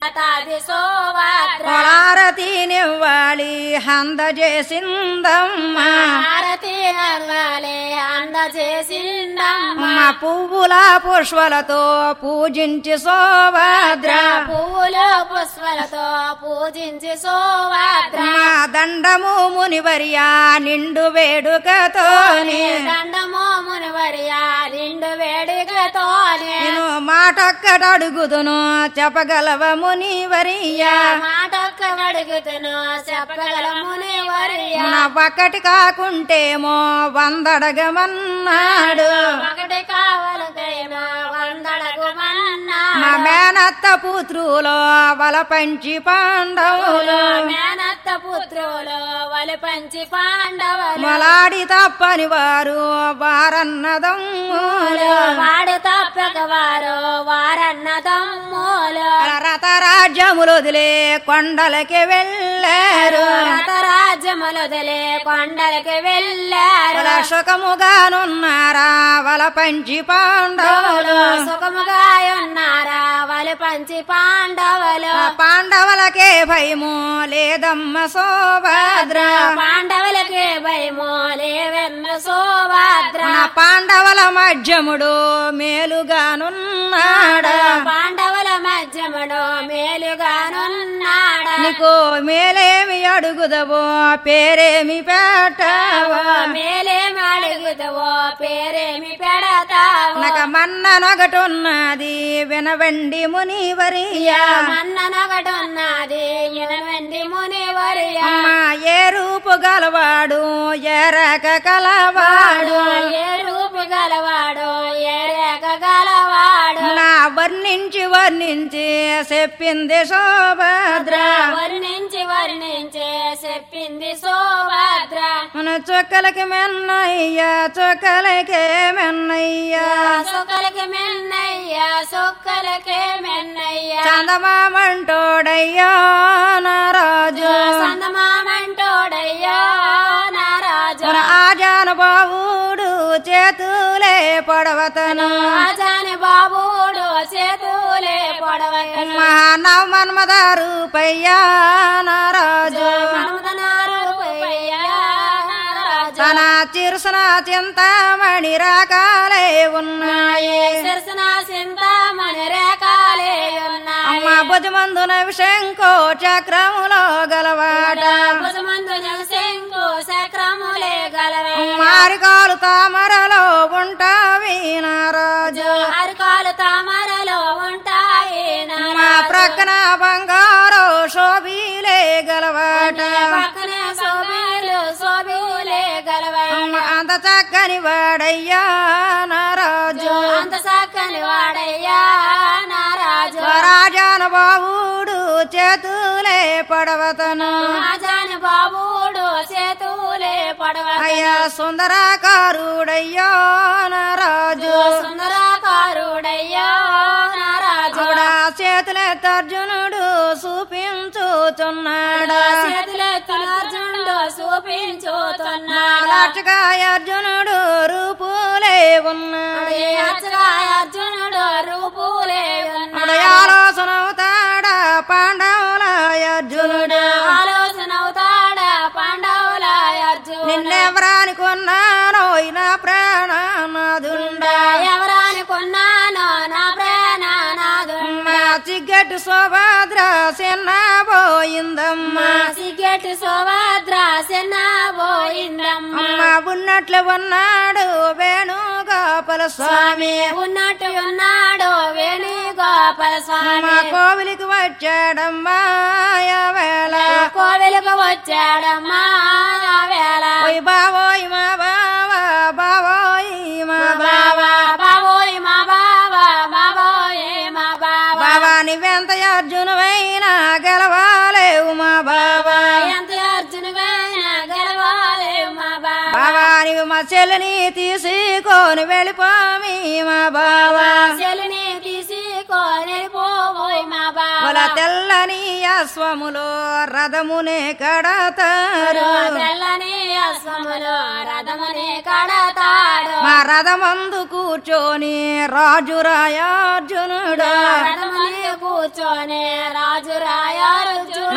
తాది సోభద్ర పొలారతి నివ్వాలి అందజేసిందమ్మ హారతి అవ్వాలి అందజేసిందమ్మ మా పువ్వుల పుష్పలతో పూజించి సోభద్ర పువ్వులు పుష్పలతో పూజించి సోభద్ర మా దండము మునివర్యా నిండు వేడుకతోని దండమో మునివర్యా నిండు వేడుకతోనే నేను మాటొక్కట అడుగుదును చెప్పగలవ మునివర్యా మాటొక్క అడుగుతును చెప్పగల మునివర్యా నా ఒక్కటి కాకుంటేమో వందడగమన్నాడు ఒకటి కావాలకైనా వందడకు మన్నా మా మేనత్త పుత్రులో వల పంచి పాండవులు మేనత్త పుత్రులు వలి పంచి పాండవులు మొలాడి తప్పని వారు వారన్నదమ్ములు వాడు తప్పక వారు వారన్నదమ్ములు రథరాజ్యములు వదిలే కొండలకి వెళ్ళారు రథరాజ్యములొదిలే కొండలకి వెళ్ళారు వల సుఖముగానున్నారా వల పంచి పాండవులు సుఖముగా ఉన్నారా వలి పంచి పాండవులు ఆ పాండవులకే భయము లేదమ్మ సోభద్ర పాండవులకి భయము లేవెన్న సోభద్ర మన పాండవుల మధ్యముడు మేలుగానున్నాడా పాండవుల మధ్యముడు మేలుగానున్నాడా నీకు మేలేమి అడుగుదవో పేరేమి పెట్టవో మేలేమి అడుగుతావో పేరేమి పెడతావో నక మన్న నగటున్నది వినవండి మునివరియా మన్ననొకటున్నది ఎనవండి మునివరియా అమ్మ ఏ రూపు గలవాడు ఎరక కలవాడు ఏ రూపు గలవాడు ఏ రేఖ గలవాడు నా వర్ణించి వర్ణించి చెప్పింది శోభద్ర వర్ణించి వర్ణించే చెప్పింది సోభద్ర మన చొక్కలకి మెన్నయ్యా చొక్కలకే మెన్నయ్యా సొక్కలకి మెన్నయ్యా సొక్కలకే మెన్నయ్యా చందమామంటోడయ్యా నా రాజు సందమామంటోడయ్యా నారాజు మన ఆజానుబావుడు చేతులే పడవతను రాజాని బాబుడు చేతులే పొడవ మహానవ మన్మద రూపయ్యా నా రాజు మనముదనారు పోయ్యా నారాజు తన చిరుసన చింతామణి రాకాలే ఉన్నాయి సరసన సింతామణి రేఖాలే ఉన్నాయి అమ్మ భుజమందున శంకో చక్రములో గలవాట భుజమందు జలశంకు చక్రములే గలవే మారికాలు తామరలో ఉంటావి నా రాజు అరికాలు తామరలో ఉంటాయి మా నారాజు ప్రక్కన బంగారు శోభిలే గలవాట పక్కనే శోభిలు శోభిలే గలవే అమ్మ అంత చక్కని వాడయ్యా నా రాజు అంత చక్కని వాడయ్యా నారాజు రాజాన బావుడు చేతులే పడవతను రాజాని బాబుడు చేతులే పడవ అయ్యా సుందరాకారుడయ్యా నా రాజు సుందరాకారుడయ్యా నారాజు ఆవిడ చేతులెత్తర్జునుడు చూపించుతున్నాడా చేతులెత్తుల అర్జునుడు చూపించుతున్నాడు లక్షగా అర్జునుడు రూపులే ఉన్నాడు అచ్చగా అర్జునుడు రూపులే ఆవిడ ఉన్నాడు ఆలోచన అవుతాడా పాండవుల అర్జునుడు ఆలోచన అవుతాడా పాండవుల అర్జునుడు నిన్నెవరానుకున్నానో నా ప్రాణనాదుండా ఎవరనుకున్నానో నా ప్రాణనాథుడు మా చిగ్గట్టు శోభద్ర చిన్న పోయిందమ్మా సిగ్గెట్టు సోభద్ర సెన్న పోయిందమ్మ అమ్మ ఉన్నట్లు ఉన్నాడు వేణుగోపాల స్వామి ఉన్నట్టు ఉన్నాడు వేణు గోపాల మా స్వామి కోవిలికి వచ్చాడమ్మా వేళ కోవెలకు వచ్చాడమ్మా ఆ వేళ ఓయ్ బావోయ్ మా బావా బావోయ్ మా బావా బావా బావోయ్ మా బావా బావోయ్ మా బావా బావా నువ్వెంత అర్జునువైనా గెలవాలేవు మా బావా ఎంత అర్జునుగైనా గెలవాలి మా బావా బావా నువ్వు మా చెల్లిని తీసుకొని వెళ్ళిపోమి మా బావా చెల్లిని తీసుకొని పోవోయ్ మా వాళ్ళ బావా తెల్లని అశ్వములో రథమునే కడతారు తెల్లని అశ్వములో రథముని కడతాడు మా రథమందు కూర్చొని రాజు రాయార్జునుడు రథముని కూర్చొని రాజు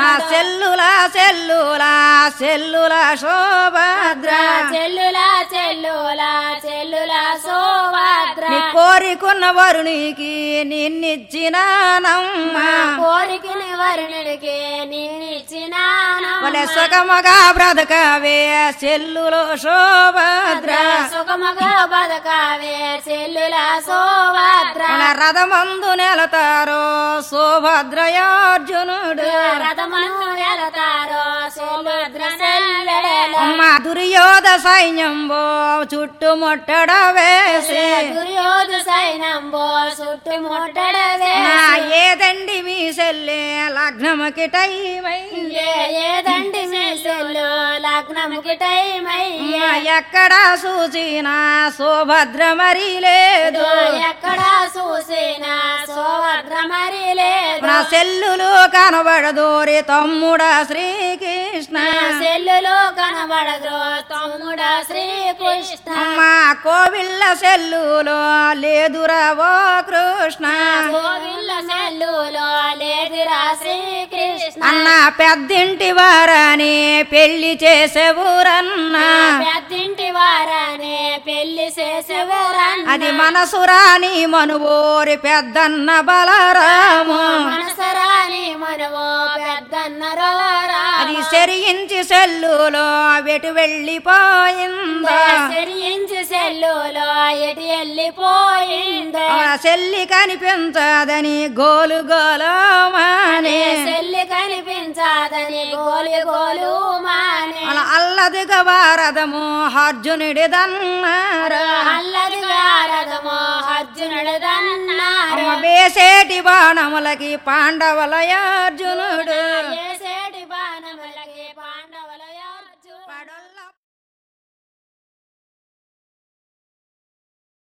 సెల్లుల సెల్లుల సెల్లుల శోభద్ర చెల్లుల చెల్లుల చెల్లుల సోభద్ర నీ కోరికున్న వరునికి నిన్నిచ్చినానమ్మా కోరికని వరుణుడికి నిన్నిచ్చినాను వలె సుఖముగా బ్రతకవే సెల్లులో శోభద్ర సుఖముగా బతకావే చెల్లుల సోభద్ర మన రథమందు నెలతారో శోభద్రయార్జునుడు రథమును వెళతారో సుభద్ర సెల్లెడలో అమ్మ దుర్యోధ సైన్యంబో చుట్టుముట్టడ వేసి దుర్యోధ సైనంబో చుట్టుముట్టడవే నా ఏదండి మీ సెల్లే లగ్నముకి టైమైంది ఏదండి మీసెల్లు లగ్నముకి టైం అయ్యే ఎక్కడ చూసినా శోభద్ర మరి లేదు ఎక్కడ చూసినా సోభద్ర మరి లేదు నా సెల్లులు కనబడదోరి తమ్ముడా శ్రీకృష్ణ సెల్లులో కనబడదు తమ్ముడ శ్రీకృష్ణ అమ్మ కోవిల్ల సెల్లులో లేదురా ఓ కృష్ణ గోవిల్ల సెల్లులో లేదురా శ్రీకృష్ణ అన్న పెద్దింటి వారని పెళ్లి చేసేవురన్నా పెద్దింటి వారనే పెళ్లి చేసేవారన్న అది మనసురాని మనువోరి పెద్దన్న బలరాము మనసరాని మనవో పెద్దన్నరోరా అది సెరించి సెల్లులో వెటు వెళ్ళిపోయిందో సరించి సెల్లులో ఎటు వెళ్ళిపోయిందో ఆ సెల్లి కనిపించదని గోలు గోలమానే సెల్లి కనిపించాదని గోలు గోలు మానే అలా అల్లదిగ వారదము అర్జునుడిదన్నారు అల్లది గారదమో అర్జునుడు దన్నారు వేసేటి బాణములకి పాండవుల అర్జునుడు